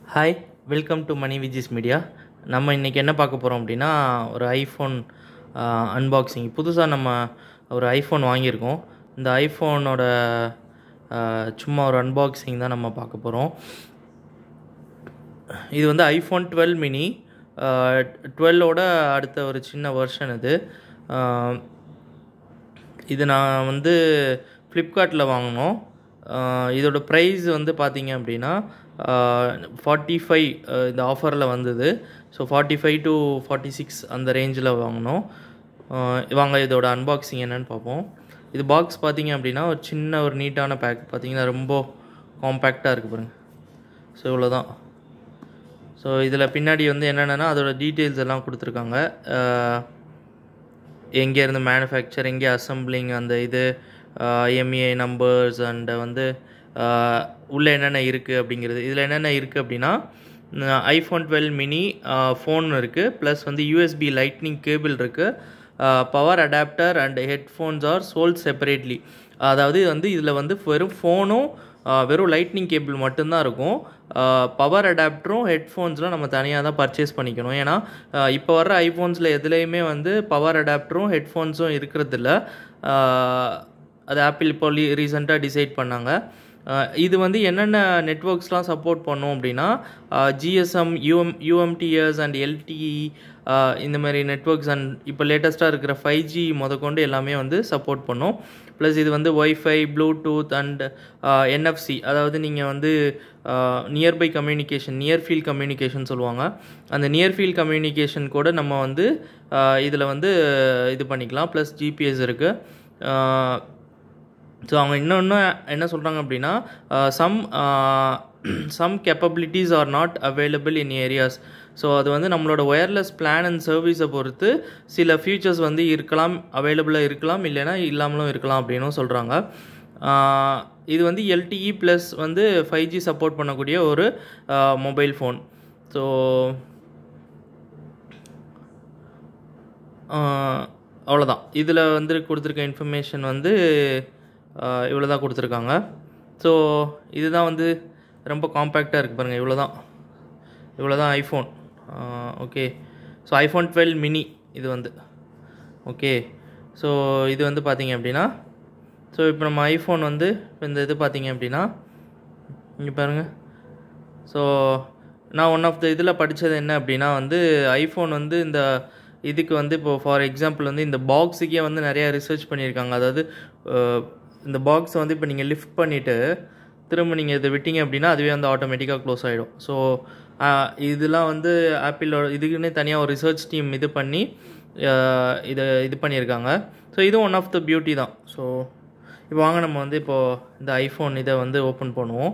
hi welcome to Mani Vijis media நம்ம இன்றைக்கி என்ன பார்க்க போகிறோம் அப்படின்னா ஒரு ஐஃபோன் அன்பாக்சிங் புதுசாக நம்ம ஒரு ஐஃபோன் வாங்கியிருக்கோம் இந்த ஐஃபோனோட சும்மா ஒரு அன்பாக்சிங் தான் நம்ம பார்க்க போகிறோம் இது வந்து ஐஃபோன் டுவெல் மினி டுவெல்லோட அடுத்த ஒரு சின்ன வெர்ஷன் இது ஆஹ் இது நான் வந்து ஃப்ளிப்கார்ட்டில் வாங்கினோம் ஆஹ் இதோட ப்ரைஸ் வந்து பார்த்தீங்க அப்படின்னா ஃபார்ட்டி ஃபைவ் இந்த ஆஃபரில் வந்தது so forty five to forty six அந்த ரேஞ்சில் வாங்கினோம் ஆஹ் வாங்க இதோட அன்பாக்சிங் என்னன்னு பார்ப்போம் இது பாக்ஸ் பார்த்தீங்க அப்படின்னா ஒரு சின்ன ஒரு நீட்டான பேக் பார்த்தீங்கன்னா ரொம்ப காம்பேக்டாக இருக்குது பாருங்கள் ஸோ இவ்வளோ தான் ஸோ இதில் பின்னாடி வந்து என்னென்னா அதோட டீட்டெயில்ஸ் எல்லாம் கொடுத்துருக்காங்க ஆஹ் எங்கேருந்து மேனுஃபேக்சர் எங்கே அசம்பிளிங் அந்த இது எம்ஏ நம்பர்ஸ் அண்ட் வந்து உள்ளே என்னென்ன இருக்குது அப்படிங்கிறது இதில் என்னென்ன இருக்குது அப்படின்னா ஐஃபோன் டுவெல் மினி ஃபோன் இருக்குது ப்ளஸ் வந்து யூஎஸ்பி லைட்னிங் கேபிள் இருக்குது power adapter and headphones are sold separately அதாவது வந்து இதில் வந்து வெறும் ஃபோனும் வெறும் லைட்னிங் கேபிள் மட்டும்தான் இருக்கும் பவர் அடாப்டரும் ஹெட்ஃபோன்ஸ்லாம் நம்ம தனியாக தான் பர்ச்சேஸ் பண்ணிக்கணும் ஏன்னா இப்போ வர்ற ஐஃபோன்ஸில் எதுலேயுமே வந்து பவர் அடாப்டரும் ஹெட்ஃபோன்ஸும் இருக்கிறதில்ல அது ஆப்பிள் இப்போ ரீசெண்டாக டிசைட் பண்ணாங்க இது வந்து என்னென்ன நெட்ஒர்க்ஸ்லாம் சப்போர்ட் பண்ணும் அப்படின்னா GSM UM UMTS and LTE இந்த மாதிரி நெட்ஒர்க்ஸ் அண்ட் இப்போ லேட்டஸ்ட்டாக இருக்கிற ஃபைவ் ஜி முதற்கொண்டு எல்லாமே வந்து சப்போர்ட் பண்ணும் ப்ளஸ் இது வந்து ஒய்ஃபை ப்ளூடூத் அண்ட் என்எஃப்சி அதாவது நீங்கள் வந்து nearby communication near field communication சொல்லுவாங்க அந்த நியர் ஃபீல்ட் கம்யூனிகேஷன் கூட நம்ம வந்து இதில் வந்து இது பண்ணிக்கலாம் ப்ளஸ் ஜிபிஎஸ் இருக்குது ஸோ அவங்க இன்னொன்று என்ன சொல்கிறாங்க அப்படின்னா some some capabilities are not available in areas so அது வந்து நம்மளோட ஒயர்லெஸ் பிளான் அண்ட் சர்வீஸை பொறுத்து சில ஃபியூச்சர்ஸ் வந்து இருக்கலாம் அவைலபிளாக இருக்கலாம் இல்லைனா இல்லாமலும் இருக்கலாம் அப்படின்னும் சொல்கிறாங்க இது வந்து எல்டிஇ ப்ளஸ் வந்து ஃபைவ் ஜி சப்போர்ட் பண்ணக்கூடிய ஒரு மொபைல் ஃபோன் ஸோ அவ்வளோதான் இதில் வந்து கொடுத்துருக்க இன்ஃபர்மேஷன் வந்து இவ்வளோ தான் கொடுத்துருக்காங்க ஸோ இதுதான் வந்து ரொம்ப காம்பேக்டாக இருக்குது பாருங்கள் இவ்வளோ தான் இவ்வளோ தான் iPhone okay so iPhone twelve mini இது வந்து ஓகே ஸோ இது வந்து பார்த்தீங்க அப்படின்னா ஸோ இப்போ நம்ம ஐஃபோன் வந்து இப்போ இந்த இது பார்த்தீங்க அப்படின்னா இங்கே பாருங்கள் ஸோ நான் ஒன் ஆஃப் த இதில் படித்தது என்ன அப்படின்னா வந்து ஐஃபோன் வந்து இந்த இதுக்கு வந்து இப்போது ஃபார் எக்ஸாம்பிள் வந்து இந்த பாக்ஸுக்கே வந்து நிறையா ரிசர்ச் பண்ணியிருக்காங்க அதாவது இந்த பாக்ஸை வந்து இப்போ நீங்கள் லிஃப்ட் பண்ணிவிட்டு திரும்ப நீங்கள் இதை விட்டீங்க அப்படின்னா அதுவே வந்து ஆட்டோமேட்டிக்காக க்ளோஸ் ஆகிடும் ஸோ இதெல்லாம் வந்து ஆப்பிளோட இதுக்குன்னே தனியாக ஒரு ரிசர்ச் டீம் இது பண்ணி இதை இது பண்ணியிருக்காங்க ஸோ இதுவும் ஒன் ஆஃப் த பியூட்டி தான் ஸோ இப்போ வாங்க நம்ம வந்து இப்போது இந்த ஐஃபோன் இதை வந்து ஓப்பன் பண்ணுவோம்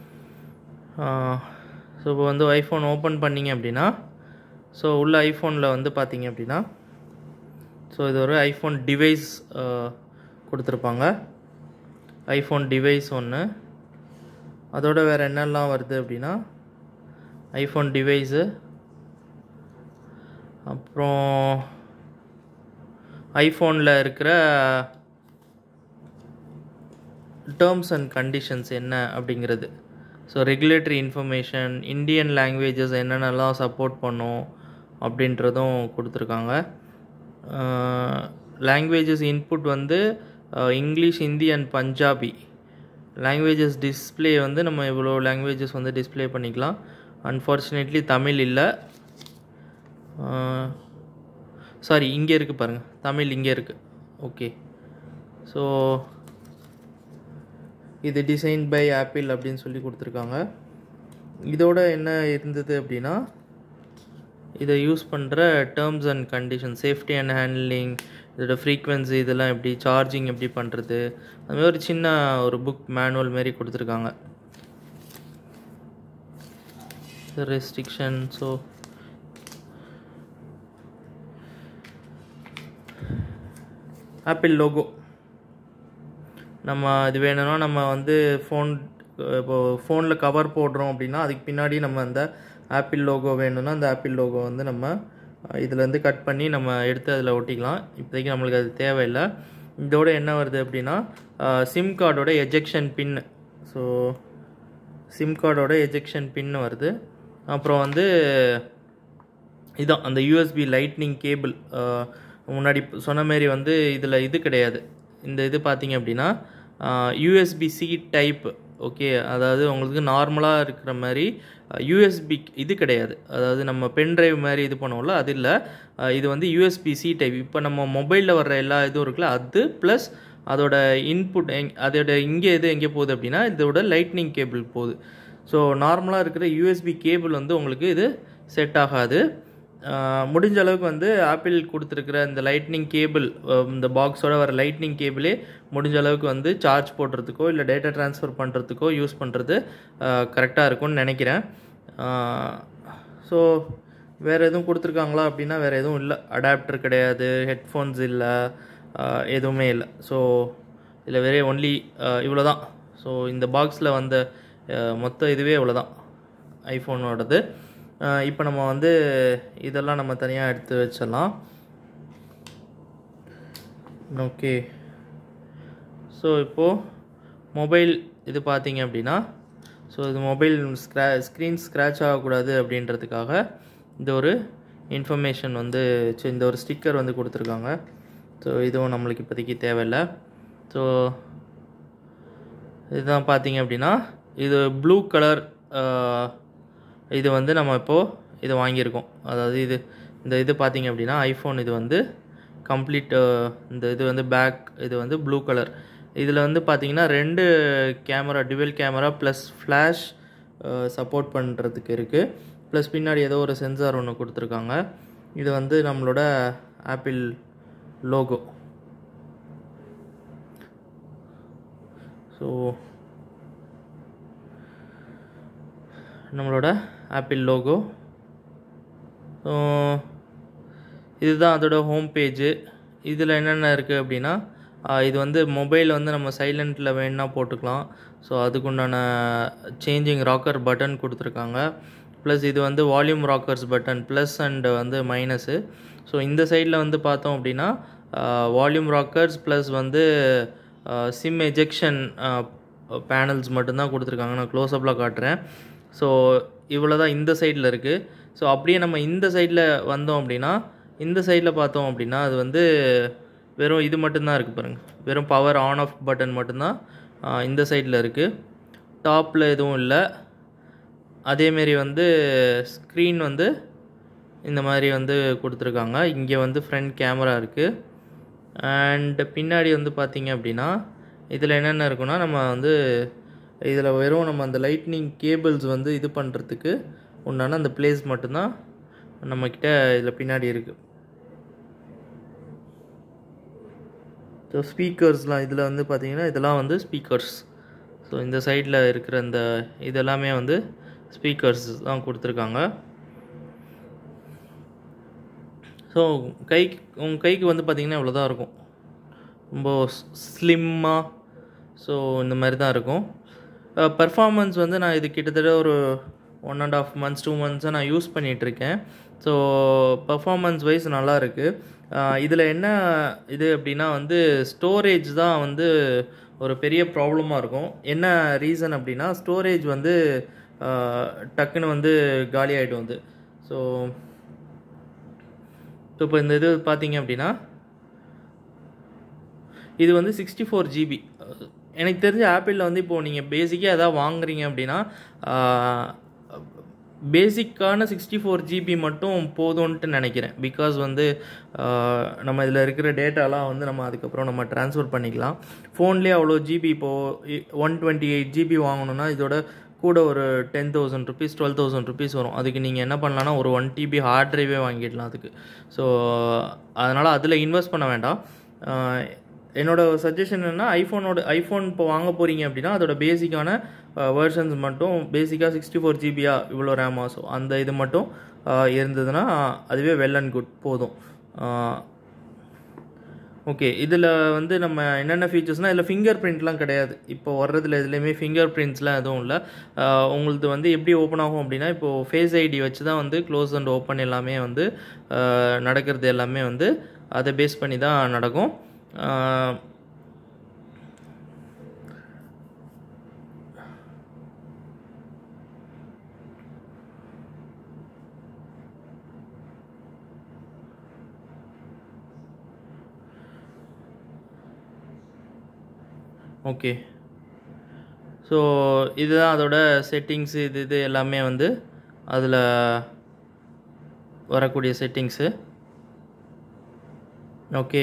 ஸோ இப்போ வந்து ஐஃபோன் ஓப்பன் பண்ணிங்க அப்படின்னா ஸோ உள்ள ஐஃபோனில் வந்து பார்த்தீங்க அப்படின்னா ஸோ இது ஒரு ஐஃபோன் டிவைஸ் கொடுத்துருப்பாங்க ஐஃபோன் டிவைஸ் ஒன்று அதோட வேறு என்னெல்லாம் வருது அப்படின்னா ஐஃபோன் டிவைஸு அப்புறம் ஐஃபோனில் இருக்கிற டேர்ம்ஸ் அண்ட் கண்டிஷன்ஸ் என்ன அப்படிங்கிறது so regulatory information Indian languages என்னென்னலாம் சப்போர்ட் பண்ணும் அப்படின்றதும் கொடுத்துருக்காங்க லாங்குவேஜஸ் இன்புட் வந்து English Hindi and Punjabi languages display வந்து நம்ம இவ்வளோ லாங்குவேஜஸ் வந்து டிஸ்பிளே பண்ணிக்கலாம் அன்ஃபார்ச்சுனேட்லி தமிழ் இல்லை சாரி இங்கே இருக்குது பாருங்கள் தமிழ் இங்கே இருக்குது ஓகே ஸோ இது டிசைன் பை ஆப்பிள் அப்படின்னு சொல்லி கொடுத்துருக்காங்க இதோட என்ன இருந்தது அப்படின்னா இதை யூஸ் பண்ணுற terms and condition safety and handling இதோட ஃப்ரீக்வன்சி இதெல்லாம் எப்படி சார்ஜிங் எப்படி பண்ணுறது அதுமாதிரி ஒரு சின்ன ஒரு புக் மேனுவல் மாரி கொடுத்துருக்காங்க ரெஸ்ட்ரிக்ஷன் ஸோ ஆப்பிள் லோகோ நம்ம இது வேணும்னா நம்ம வந்து ஃபோன் இப்போது ஃபோனில் கவர் போடுறோம் அப்படின்னா அதுக்கு பின்னாடி நம்ம அந்த ஆப்பிள் லோகோ வேணும்னா அந்த ஆப்பிள் லோகோ வந்து நம்ம இதிலேருந்து கட் பண்ணி நம்ம எடுத்து அதில் ஒட்டிக்கலாம் இப்போதைக்கு நம்மளுக்கு அது தேவையில்லை இதோட என்ன வருது அப்படின்னா சிம் கார்டோட எஜெக்ஷன் பின்னு ஸோ சிம் கார்டோட எஜெக்ஷன் பின் வருது அப்புறம் வந்து இதான் அந்த யூஎஸ்பி லைட்னிங் கேபிள் முன்னாடி சொன்ன மாரி வந்து இதில் இது கிடையாது இந்த இது பார்த்தீங்க அப்படின்னா யூஎஸ்பி சி டைப் ஓகே அதாவது உங்களுக்கு நார்மலாக இருக்கிற மாதிரி யூஎஸ்பி இது கிடையாது அதாவது நம்ம பென் டிரைவ் மாதிரி இது பண்ணுவோம்ல அது இல்லை இது வந்து யூஎஸ்பி சி டைப் இப்போ நம்ம மொபைலில் வர்ற எல்லா இதுவும் இருக்குல்ல அது ப்ளஸ் அதோட இன்புட் எங் அதோட இங்கே இது எங்கே போகுது அப்படின்னா இதோட லைட்னிங் கேபிள் போகுது ஸோ நார்மலாக இருக்கிற யூஎஸ்பி கேபிள் வந்து உங்களுக்கு இது செட் ஆகாது ஆஹ் முடிஞ்ச அளவுக்கு வந்து ஆப்பிள் கொடுத்துருக்கிற இந்த லைட்னிங் கேபிள் இந்த பாக்ஸோட வர லைட்னிங் கேபிளே முடிஞ்ச அளவுக்கு வந்து சார்ஜ் போடுறதுக்கோ இல்லை டேட்டா ட்ரான்ஸ்ஃபர் பண்ணுறதுக்கோ யூஸ் பண்ணுறது கரெக்டாக இருக்கும்னு நினைக்கிறேன் ஸோ வேறு எதுவும் கொடுத்துருக்காங்களா அப்படின்னா வேறு எதுவும் இல்லை அடாப்டர் கிடையாது ஹெட்ஃபோன்ஸ் இல்லை எதுவுமே இல்லை ஸோ இதில் வெறே ஒன்லி இவ்வளோ தான் ஸோ இந்த பாக்ஸில் வந்த அஹ், மொத்த இதுவே இவ்வளோ தான் ஐஃபோனோடது இப்போ நம்ம வந்து இதெல்லாம் நம்ம தனியாக எடுத்து வச்சிடலாம் ஓகே ஸோ இப்போது மொபைல் இது பார்த்தீங்க அப்படின்னா ஸோ இது மொபைல் ஸ்க்ரா ஸ்க்ரீன் ஸ்க்ராட்ச் ஆகக்கூடாது அப்படின்றதுக்காக இந்த ஒரு இன்ஃபர்மேஷன் வந்து ச்சே, இந்த ஒரு ஸ்டிக்கர் வந்து கொடுத்துருக்காங்க ஸோ இதுவும் நம்மளுக்கு இப்போதைக்கு தேவையில்லை ஸோ இதுதான் பார்த்தீங்க அப்படின்னா இது ப்ளூ கலர் இது வந்து நம்ம இப்போது இது வாங்கியிருக்கோம் அதாவது இது இந்த இது பார்த்தீங்க அப்படின்னா ஐஃபோன் இது வந்து கம்ப்ளீட் இந்த இது வந்து பேக் இது வந்து ப்ளூ கலர் இதில் வந்து பார்த்தீங்கன்னா ரெண்டு camera dual camera plus flash support பண்ணுறதுக்கு இருக்குது ப்ளஸ் பின்னாடி ஏதோ ஒரு சென்சார் ஒன்று கொடுத்துருக்காங்க இது வந்து நம்மளோட ஆப்பிள் லோகோ ஸோ நம்மளோட ஆப்பிள் லோகோ ஸோ இதுதான் அதோட ஹோம் பேஜு இதில் என்னென்ன இருக்குது அப்படின்னா ஆஹ் இது வந்து மொபைல் வந்து நம்ம சைலண்ட்டில் வேணுன்னா போட்டுக்கலாம் ஸோ அதுக்குண்டான சேஞ்சிங் ராக்கர் பட்டன் கொடுத்துருக்காங்க ப்ளஸ் இது வந்து volume rockers button plus and வந்து மைனஸு ஸோ இந்த சைடில் வந்து பார்த்தோம் அப்படின்னா வால்யூம் ராக்கர்ஸ் ப்ளஸ் வந்து சிம் எஜெக்ஷன் பேனல்ஸ் மட்டும்தான் கொடுத்துருக்காங்க நான் க்ளோஸ்அப்பில் காட்டுறேன் ஸோ இவ்வளோ தான் இந்த சைடில் இருக்குது ஸோ அப்படியே நம்ம இந்த சைடில் வந்தோம் அப்படின்னா இந்த சைடில் பார்த்தோம் அப்படின்னா அது வந்து வெறும் இது மட்டும்தான் இருக்குது பாருங்கள் வெறும் பவர் ஆன் ஆஃப் பட்டன் மட்டும்தான் ஆஹ் இந்த சைடில் இருக்குது டாப்பில் எதுவும் இல்லை அதேமாரி வந்து ஸ்க்ரீன் வந்து இந்த மாதிரி வந்து கொடுத்துருக்காங்க இங்கே வந்து ஃப்ரண்ட் கேமரா இருக்குது அண்ட் பின்னாடி வந்து பார்த்தீங்க அப்படின்னா இதில் என்னென்ன இருக்குன்னா நம்ம வந்து இதில் வெறும் நம்ம அந்த லைட்னிங் கேபிள்ஸ் வந்து இது பண்ணுறதுக்கு உண்டான அந்த பிளேஸ் மட்டும்தான் நம்மக்கிட்ட இதில் பின்னாடி இருக்குது ஸோ ஸ்பீக்கர்ஸ்லாம் இதில் வந்து பார்த்தீங்கன்னா இதெல்லாம் வந்து ஸ்பீக்கர்ஸ் ஸோ இந்த சைடில் இருக்கிற இந்த இதெல்லாமே வந்து ஸ்பீக்கர்ஸ் தான் கொடுத்துருக்காங்க ஸோ கைக்கு உங்கள் கைக்கு வந்து பார்த்திங்கன்னா இவ்வளோ தான் இருக்கும் ரொம்ப ஸ்லிம்மாக ஸோ இந்த மாதிரி தான் இருக்கும் பர்ஃபார்மன்ஸ் வந்து நான் இது கிட்டத்தட்ட ஒரு one and half months two மந்த்ஸாக நான் யூஸ் பண்ணிகிட்ருக்கேன் ஸோ பர்ஃபார்மன்ஸ் வைஸ் நல்லா இருக்குது இதில் என்ன இது அப்படின்னா வந்து ஸ்டோரேஜ் தான் வந்து ஒரு பெரிய ப்ராப்ளமாக இருக்கும் என்ன ரீசன் அப்படின்னா ஸ்டோரேஜ் வந்து ஆஹ், டக்குன்னு வந்து காலி ஆகிடும் வந்து ஸோ ஸோ இப்போ இந்த இது பார்த்தீங்க அப்படின்னா இது வந்து சிக்ஸ்டி ஃபோர் ஜிபி எனக்கு தெரிஞ்ச ஆப்பிளில் வந்து இப்போது நீங்கள் பேசிக்காக எதாவது வாங்குறீங்க அப்படின்னா பேசிக்கான சிக்ஸ்டி ஃபோர் ஜிபி மட்டும் போதும்ன்ட்டு நினைக்கிறேன் பிகாஸ் வந்து ஆஹ், நம்ம இதில் இருக்கிற டேட்டாலாம் வந்து நம்ம அதுக்கப்புறம் நம்ம ட்ரான்ஸ்ஃபர் பண்ணிக்கலாம் ஃபோன்லேயே அவ்வளோ ஜிபி இப்போது ஒன் டுவெண்ட்டி எயிட் ஜிபி வாங்கணுன்னா இதோட கூட ஒரு ten thousand rupees twelve thousand rupees வரும் அதுக்கு நீங்கள் என்ன பண்ணலான்னா ஒரு ஒன் டிபி ஹார்ட் ட்ரைவே வாங்கிடலாம் அதுக்கு ஸோ அதனால் அதில் இன்வெஸ்ட் பண்ண வேண்டாம் ஆஹ், என்னோட சஜஷன் என்னன்னா ஐஃபோனோட ஐஃபோன் இப்போ வாங்க போகிறீங்க அப்படின்னா அதோட பேசிக்கான வேர்ஷன்ஸ் மட்டும் பேசிக்காக சிக்ஸ்டி ஃபோர் ஜிபியா இவ்வளோ ரேமா ஸோ அந்த இது மட்டும் ஆஹ், இருந்ததுன்னா அதுவே வெல் அண்ட் குட் போதும் ஓகே இதில் வந்து நம்ம என்னென்ன ஃபீச்சர்ஸ்னால் இதில் ஃபிங்கர் பிரிண்ட்லாம் கிடையாது இப்போ வர்றதுல எதுலேயுமே ஃபிங்கர் பிரிண்ட்ஸ்லாம் எதுவும் இல்லை உங்களது வந்து எப்படி ஓப்பன் ஆகும் அப்படின்னா இப்போது ஃபேஸ் ஐடி வச்சு தான் வந்து க்ளோஸ் அண்ட் ஓப்பன் எல்லாமே வந்து ஆஹ், நடக்கிறது எல்லாமே வந்து அதை பேஸ் பண்ணி தான் நடக்கும் ஆஹ், ஓகே ஸோ இதுதான் அதோட செட்டிங்ஸு இது இது எல்லாமே வந்து அதில் வரக்கூடிய செட்டிங்ஸு ஓகே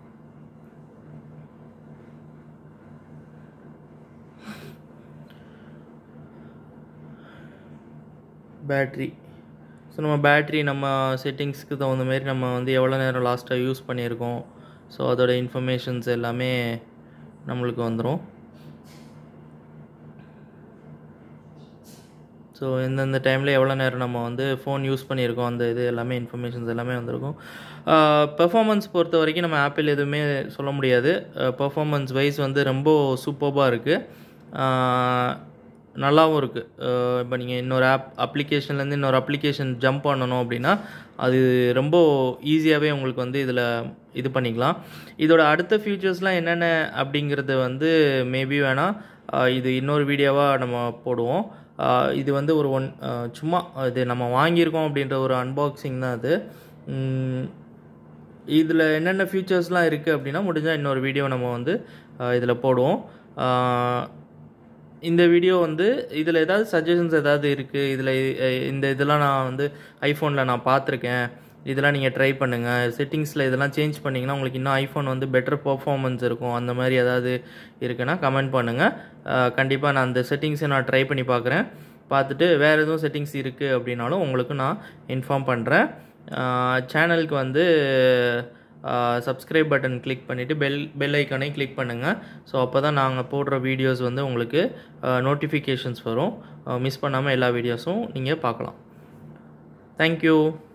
பேட்ரி ஸோ நம்ம பேட்ரி நம்ம செட்டிங்ஸ்க்கு தகுந்த மாதிரி நம்ம வந்து எவ்வளோ நேரம் லாஸ்ட்டாக யூஸ் பண்ணியிருக்கோம் ஸோ அதோட இன்ஃபர்மேஷன்ஸ் எல்லாமே நம்மளுக்கு வந்துடும் ஸோ எந்தெந்த டைமில் எவ்வளோ நேரம் நம்ம வந்து ஃபோன் யூஸ் பண்ணியிருக்கோம் அந்த இது எல்லாமே இன்ஃபர்மேஷன்ஸ் எல்லாமே வந்திருக்கும் பெர்ஃபார்மன்ஸ் பொறுத்த வரைக்கும் நம்ம ஆப்பிள் எதுவுமே சொல்ல முடியாது பெர்ஃபார்மன்ஸ் வைஸ் வந்து ரொம்ப சூப்பர்பாக இருக்குது நல்லாவும் இருக்குது இப்போ நீங்கள் இன்னொரு ஆப் அப்ளிகேஷன்லேருந்து இன்னொரு அப்ளிகேஷன் ஜம்ப் பண்ணணும் அப்படின்னா அது ரொம்ப ஈஸியாகவே உங்களுக்கு வந்து இதில் இது பண்ணிக்கலாம் இதோட அடுத்த ஃபியூச்சர்ஸ்லாம் என்னென்ன அப்படிங்கிறது வந்து மேபி வேணால் இது இன்னொரு வீடியோவாக நம்ம போடுவோம் இது வந்து ஒரு ஒன் சும்மா இது நம்ம வாங்கியிருக்கோம் அப்படின்ற ஒரு அன்பாக்சிங் தான் அது இதில் என்னென்ன ஃபியூச்சர்ஸ்லாம் இருக்குது அப்படின்னா முடிஞ்சால் இன்னொரு வீடியோ நம்ம வந்து இதில் போடுவோம் இந்த வீடியோ வந்து இதில் ஏதாவது சஜஷன்ஸ் ஏதாவது இருக்குது இதில் இந்த இதெல்லாம் நான் வந்து ஐஃபோனில் நான் பார்த்துருக்கேன் இதெல்லாம் நீங்கள் ட்ரை பண்ணுங்கள் செட்டிங்ஸில் இதெல்லாம் சேஞ்ச் பண்ணிங்கன்னா உங்களுக்கு இன்னும் ஐஃபோன் வந்து பெட்டர் பர்ஃபார்மன்ஸ் இருக்கும் அந்த மாதிரி ஏதாவது இருக்குன்னா கமெண்ட் பண்ணுங்கள் கண்டிப்பாக நான் அந்த செட்டிங்ஸை நான் ட்ரை பண்ணி பார்க்குறேன் பார்த்துட்டு வேறு எதுவும் செட்டிங்ஸ் இருக்குது அப்படின்னாலும் உங்களுக்கு நான் இன்ஃபார்ம் பண்ணுறேன் சேனலுக்கு வந்து சப்ஸ்கிரைப் பட்டன் கிளிக் பண்ணிவிட்டு பெல் பெல் ஐக்கானே கிளிக் பண்ணுங்கள் ஸோ அப்போ தான் நாங்கள் போடுற வீடியோஸ் வந்து உங்களுக்கு நோட்டிஃபிகேஷன்ஸ் வரும் மிஸ் பண்ணாமல் எல்லா வீடியோஸும் நீங்கள் பார்க்கலாம் தேங்க்யூ